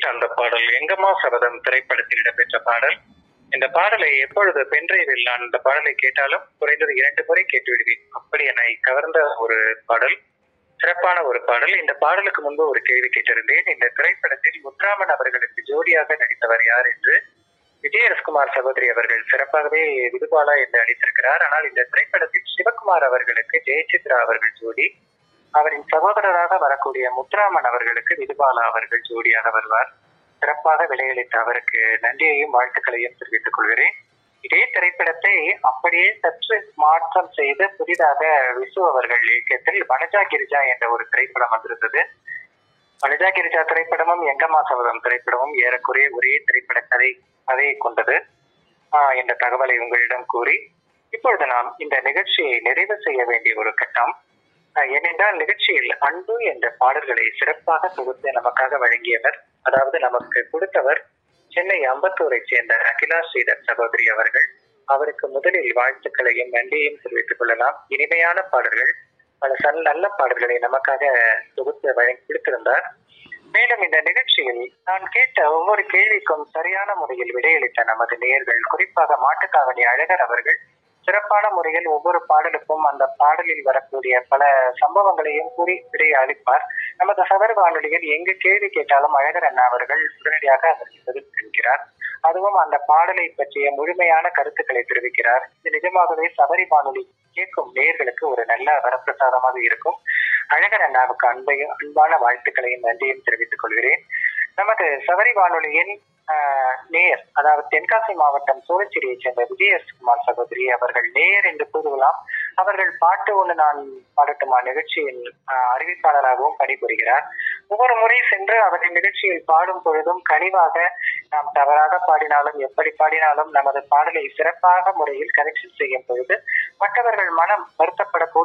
கேட்ட அந்த பாடல் எங்கம்மா சபதம் திரைப்படத்தில் இடம்பெற்ற பாடல் இந்த பாடலை எப்பொழுது பென்ட்ரைவில் நான் இந்த பாடலை கேட்டாலும் குறைந்தது இரண்டு முறை கேட்டு விடுவேன் அப்படி என்னை கவர்ந்த ஒரு பாடல் சிறப்பான ஒரு பாடல் இந்த பாடலுக்கு முன்பு ஒரு கேள்வி கேட்டிருந்தேன் இந்த திரைப்படத்தில் முத்துராமன் அவர்களுக்கு ஜோடியாக நடித்தவர் யார் என்று விஜயரசகுமார் சகோதரி அவர்கள் சிறப்பாகவே விதுபாலா என்று அளித்திருக்கிறார் ஆனால் இந்த திரைப்படத்தில் சிவகுமார் அவர்களுக்கு ஜெயசித்ரா அவர்கள் ஜோடி அவரின் சகோதரராக வரக்கூடிய முத்துராமன் அவர்களுக்கு விதுபாலா அவர்கள் ஜோடியாக வருவார் சிறப்பாக விளையளித்த அவருக்கு நன்றியையும் வாழ்த்துக்களையும் தெரிவித்துக் கொள்கிறேன் இதே திரைப்படத்தை அப்படியே சற்று மாற்றம் செய்து புதிதாக விசு அவர்கள் இயக்கத்தில் வனஜா கிரிஜா என்ற ஒரு திரைப்படம் வந்திருந்தது வனஜா கிரிஜா திரைப்படமும் எங்கம்மா சபதம் திரைப்படமும் ஏறக்குறைய ஒரே திரைப்பட கதை கதையை கொண்டது ஆஹ் என்ற தகவலை உங்களிடம் கூறி இப்பொழுது நாம் இந்த நிகழ்ச்சியை நிறைவு செய்ய வேண்டிய ஒரு கட்டம் ஆஹ் ஏனென்றால் நிகழ்ச்சியில் அன்பு என்ற பாடல்களை சிறப்பாக தொகுத்து நமக்காக வழங்கியவர் அதாவது நமக்கு கொடுத்தவர் சென்னை அம்பத்தூரை சேர்ந்த அகிலா ஸ்ரீதர் சகோதரி அவர்கள் அவருக்கு முதலில் வாழ்த்துக்களையும் நன்றியையும் தெரிவித்துக் கொள்ளலாம் இனிமையான பாடல்கள் பல சல் நல்ல பாடல்களை நமக்காக தொகுத்து வழங்கி கொடுத்திருந்தார் மேலும் இந்த நிகழ்ச்சியில் நான் கேட்ட ஒவ்வொரு கேள்விக்கும் சரியான முறையில் விடையளித்த நமது நேயர்கள் குறிப்பாக மாட்டுக்காவணி அழகர் அவர்கள் சிறப்பான முறையில் ஒவ்வொரு பாடலுக்கும் அந்த பாடலில் வரக்கூடிய பல சம்பவங்களையும் கூறி விடை அளிப்பார் நமது சதர் வானொலியில் எங்கு கேள்வி கேட்டாலும் அழகர் அண்ணா அவர்கள் உடனடியாக அதற்கு பதில் தெரிவிக்கிறார் அதுவும் அந்த பாடலை பற்றிய முழுமையான கருத்துக்களை தெரிவிக்கிறார் இது நிஜமாகவே சபரி வானொலி கேட்கும் நேயர்களுக்கு ஒரு நல்ல வரப்பிரசாதமாக இருக்கும் அழகர் அண்ணாவுக்கு அன்பையும் அன்பான வாழ்த்துக்களையும் நன்றியும் தெரிவித்துக் கொள்கிறேன் நமது சபரி வானொலியின் ஆஹ், நேயர் அதாவது தென்காசி மாவட்டம் சோழச்சிரியை சேர்ந்த விஜயகுமார் சகோதரி அவர்கள் நேயர் என்று கூறுகலாம் அவர்கள் பாட்டு ஒன்று நான் பாடட்டுமா நிகழ்ச்சியில் ஆஹ், அறிவிப்பாளராகவும் பணிபுரிகிறார் ஒவ்வொரு முறை சென்று அவரின் நிகழ்ச்சியில் பாடும் பொழுதும் கனிவாக நாம் தவறாக பாடினாலும் எப்படி பாடினாலும் நமது பாடலை சிறப்பாக முறையில் கரெக்ஷன் செய்யும் பொழுது மற்றவர்கள் மனம் வருத்தப்படக்கூடும்